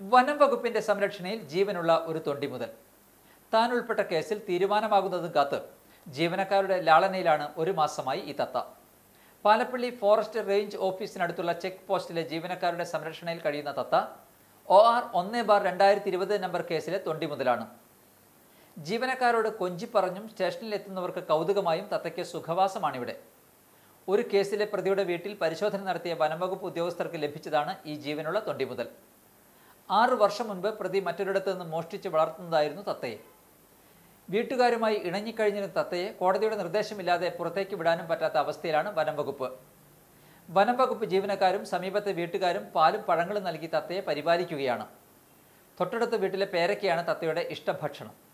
വനം വകുപ്പിന്റെ സംരക്ഷണയിൽ ജീവനുള്ള ഒരു തൊണ്ടി മുതൽ താൻ ഉൾപ്പെട്ട കേസിൽ തീരുമാനമാകുന്നതും കാത്ത് ജീവനക്കാരുടെ ലാളനയിലാണ് ഒരു മാസമായി ഈ തത്ത പാലപ്പള്ളി ഫോറസ്റ്റ് റേഞ്ച് ഓഫീസിനടുത്തുള്ള ചെക്ക് പോസ്റ്റിലെ ജീവനക്കാരുടെ സംരക്ഷണയിൽ കഴിയുന്ന തത്ത ഒ ആർ ഒന്ന് ബാർ രണ്ടായിരത്തി ഇരുപത് നമ്പർ കേസിലെ തൊണ്ടി മുതലാണ് ജീവനക്കാരോട് കൊഞ്ചിപ്പറഞ്ഞും സ്റ്റേഷനിൽ എത്തുന്നവർക്ക് കൗതുകമായും തത്തയ്ക്ക് സുഖവാസമാണിവിടെ ഒരു കേസിലെ പ്രതിയുടെ വീട്ടിൽ പരിശോധന നടത്തിയ വനംവകുപ്പ് ഉദ്യോഗസ്ഥർക്ക് ലഭിച്ചതാണ് ഈ ജീവനുള്ള തൊണ്ടി മുതൽ ആറു വർഷം മുൻപ് പ്രതി മറ്റൊരിടത്ത് നിന്ന് മോഷ്ടിച്ച് വളർത്തുന്നതായിരുന്നു തത്തയെ വീട്ടുകാരുമായി ഇണങ്ങിക്കഴിഞ്ഞിരുന്ന തത്തയെ കോടതിയുടെ നിർദ്ദേശമില്ലാതെ പുറത്തേക്ക് വിടാനും പറ്റാത്ത അവസ്ഥയിലാണ് വനം വകുപ്പ് വനം വകുപ്പ് ജീവനക്കാരും സമീപത്തെ വീട്ടുകാരും പാലും പഴങ്ങളും നൽകി തത്തയെ പരിപാലിക്കുകയാണ് തൊട്ടടുത്ത വീട്ടിലെ പേരയ്ക്കയാണ് തത്തയുടെ ഇഷ്ടഭക്ഷണം